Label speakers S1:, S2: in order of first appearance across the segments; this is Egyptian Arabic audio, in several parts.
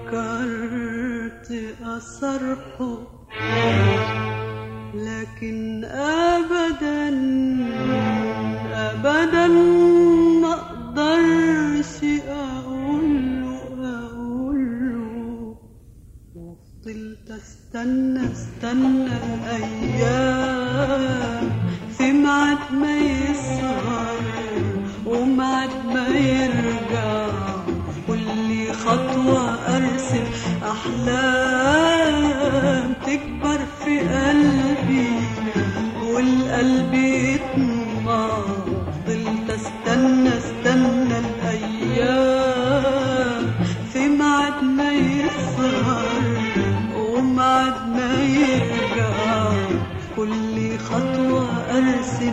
S1: فكرت أصرحه لكن أبدا أبدا ما أقدرش أقوله أقوله وفضلت استنى استنى الايام في ميعاد ما يسهر وميعاد ما يرجع كل خطوة ارسم احلام تكبر في قلبي والقلب يطمع فضلت استنى استنى الايام في ميعاد ما يسهر ومعد ما يرجع كل خطوة أرسم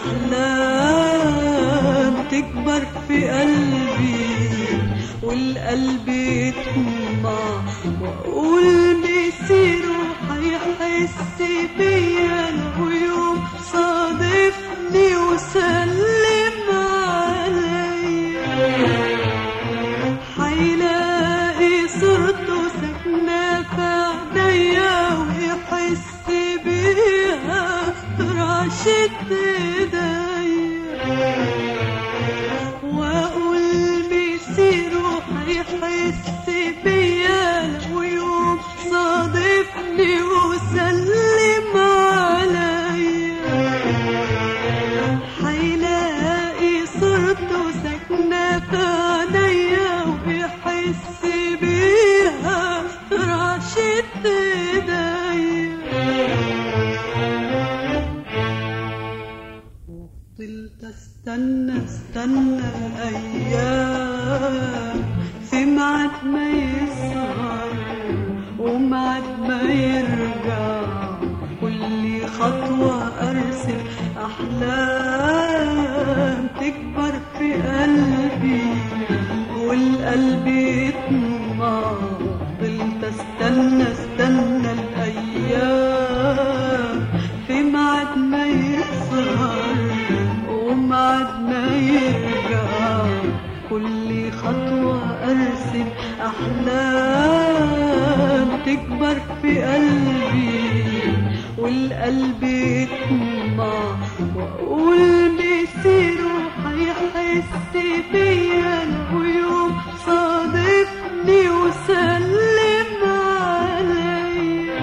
S1: أحلام تكبر في قلبي والقلب يطمع وأقول بيصيروا هيحس بيا لو يوم صادفني وسلم عليا حيلاقي صورته ساكنة في عينيا ويحس بيها رعشة ايديا واقول بيصيروا هيحس بيا لو يوم صادفني وسلم عليا حيلاقي صورته ساكنة في عينيا وبيحس بيها رعشة ايديا وفضلت استنى استنى الايام في ميعاد ما يسهر وميعاد ما يرجع كل خطوة ارسم احلام تكبر في قلبي والقلب يطمع فضلت استنى استنى الايام في ميعاد ما يسهر وميعاد ما يرجع كل خطوة أرسم أحلام تكبر في قلبي والقلب يطمع وأقول بيصيروا هيحس بيا لو يوم صادفني وسلم عليا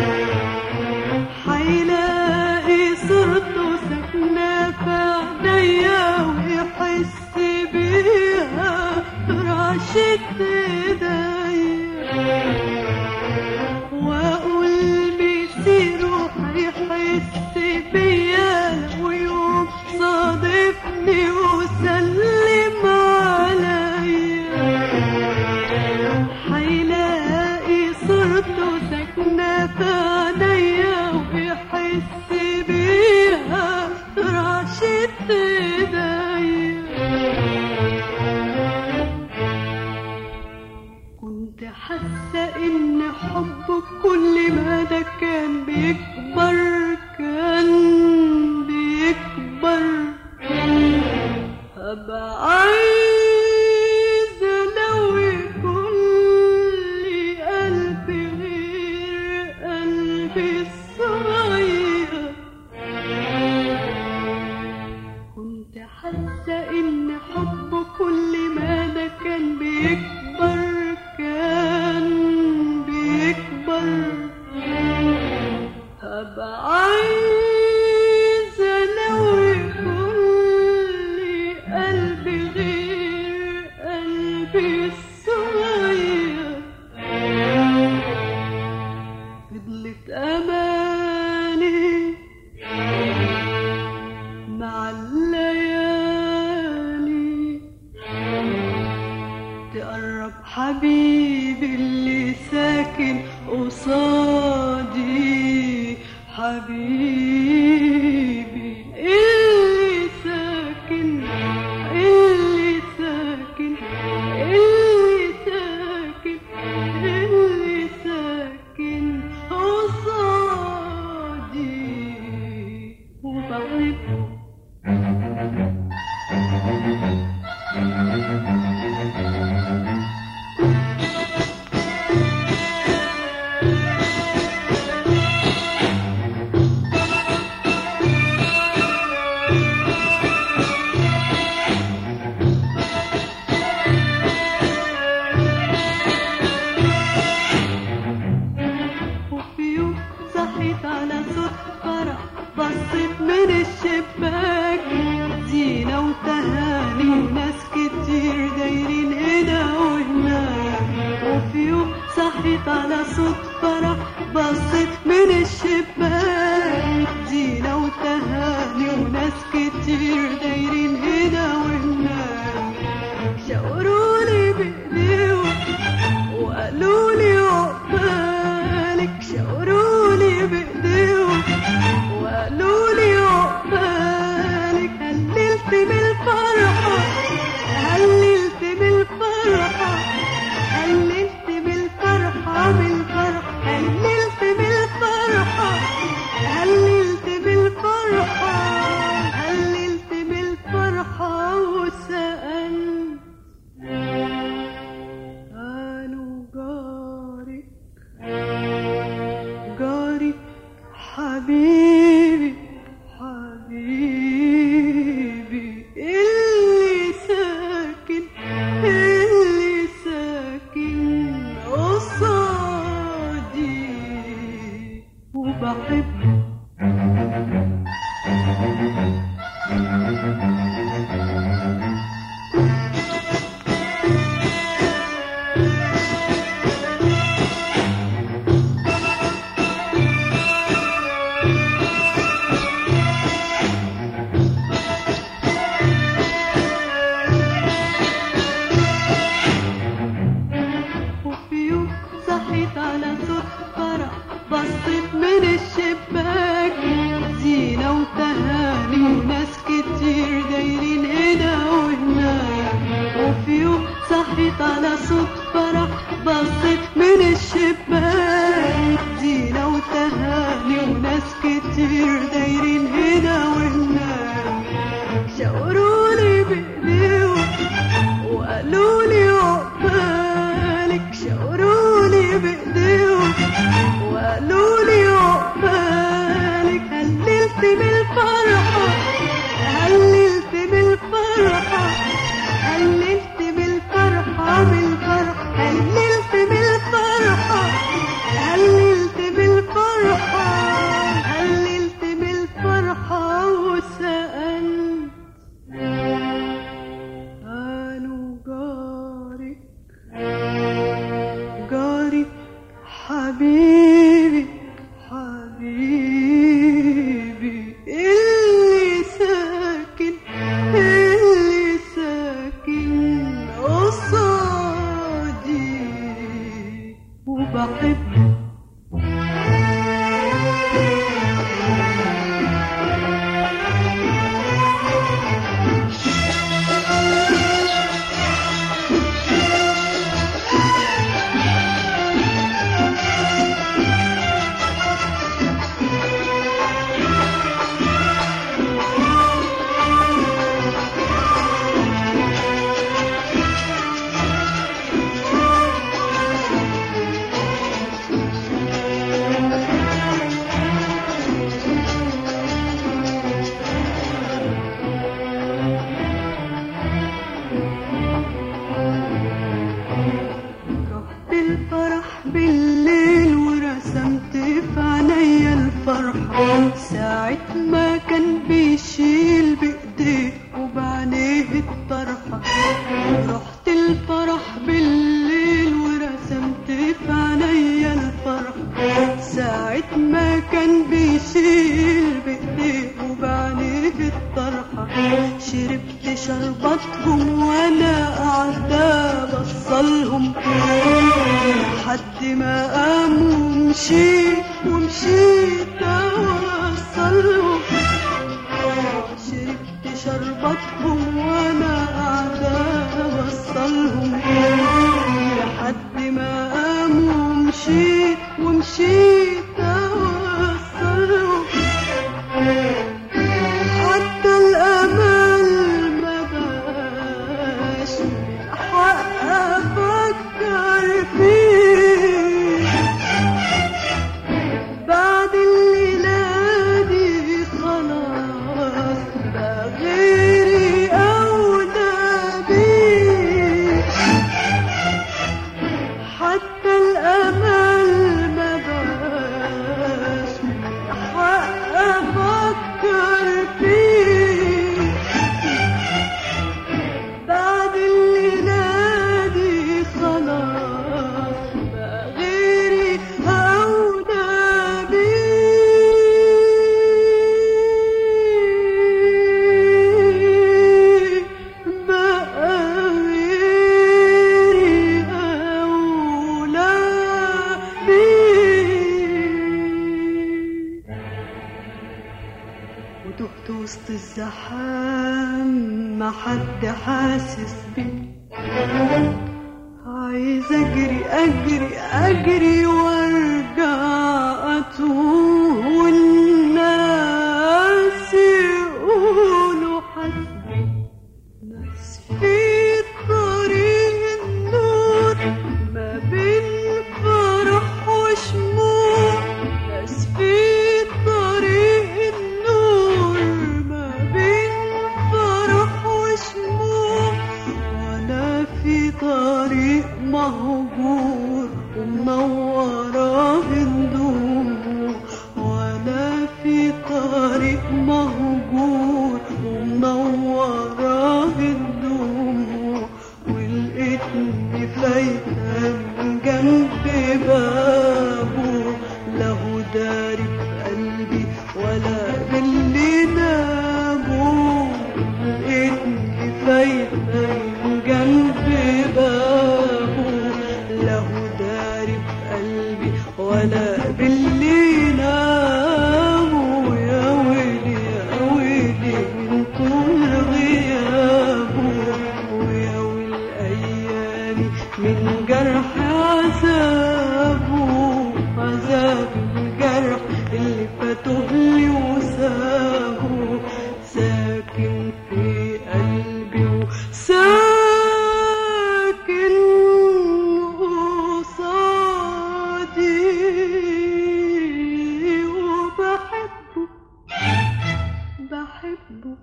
S1: حيلاقي صورته ساكنة في عينيا ويحس بيها رعشة ايديا واقول بيصيروا هيحس بيا لو يوم صادفني وسلم عليا حيلاقي صورته ساكنة في عينيا وبيحس بيها رعشة ايديا كنت حاسة ان حبك كل ما ده كان بيكبر كان بيكبر هبقى عايزة لو كل قلبي غير قلبي الصغير كنت حاسة إن حبه كل ما ده كان بيكبر كان بيكبر هبقى عايزة لو كل قلبي غير قلبي الصغير فضلت أماني مع الليالي تقرب حبيبي اللي ساكن قصادي حبيبي اللي ساكن اللي ساكن اللي ساكن اللي ساكن قصادي وبحبه صحيت على صوت فرح بصيت من الشباك زينة وتهاني وناس كتير دايرين هنا وهناك شاورولي بإيديهم وقالوا لي عقبالك شاورولي بإيديهم وقالوا لي عقبالك هللت بالفرحة هللت بالفرحة هللت بالفرحة بالفرحة هللت بالفرحة هللت بالفرحة هللت بالفرحة وسألت قالوا جارك جارك حبيبي حبيبي اللي ساكن اللي ساكن قصادي وبحبه وفي يوم صحيت على صوت فرح بصيت من الشباك زينة وتهاني وناس كتير دايرين هنا وهناك وفي يوم صحيت على صوت فرح بصيت من الشباك زينة وتهاني وناس كتير دايرين هنا وهناك شاورولي بإيديهم وقالوا لي عقبالك شاورولي بايديهم وقالوا لي عقبالك هللت بالفرحة هللت بالفرحة هللت بالفرحة بالفرحة هللت بالفرحة هللت بالفرحة هللت بالفرحة وسألت قالوا جارك جارك حبيبي حبيبي اللي ساكن اللي ساكن قصادي وبحبه رحت الفرح بالليل ورسمت في عينيا الفرحة ساعة ما كان بيشيل بإيديه وبعينيه الطرحة رحت الفرح بالليل ورسمت في عينيا الفرحة ساعة ما كان بيشيل بإيديه وبعينيه الطرحة شربت شربتهم وانا قاعدة بصلهم لحد ما قاموا ومشيت ومشيت اوصلهم شربت شربتهم وانا قاعدة بصلهم لحد ما قاموا ومشيت ومشيت اوصلهم حتى الأمل ما بقاش من حق أفكر فيه بعد الليلة دي خلاص بقى غيري أولى بيه حتى الأمل ما بقاش من حق أفكر فيه بعد اللي نادي خلاص بقى غيري وسط الزحام ما حد حاسس بي عايز اجري اجري اجري وارجع اتوه والناس يقولوا حسبي ناس في طريق النور ما بين فرح وشموع ناس في طريق النور ما بين فرح وشموع وانا في طريق مهجور ومنورة بندموع وانا في طريق مهجور ومنورة بندموع ولقيتني فايتة من جنب بابه له داري في قلبي ولا باللي نابه لقيتني فايتة من جنب بابه له داري في قلبي ولا باللي ناموا يا ويلي يا ويلي من طول غيابه ويا ويل أيامي من جرح عذابه عذاب الجرح اللي فاتهلي وسابه ساكن في قلبي وساكن قصادي وبحبه بحبه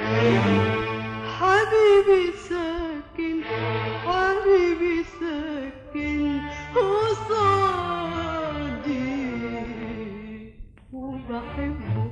S1: حبيبي ساكن حبيبي ساكن قصادي وبحبه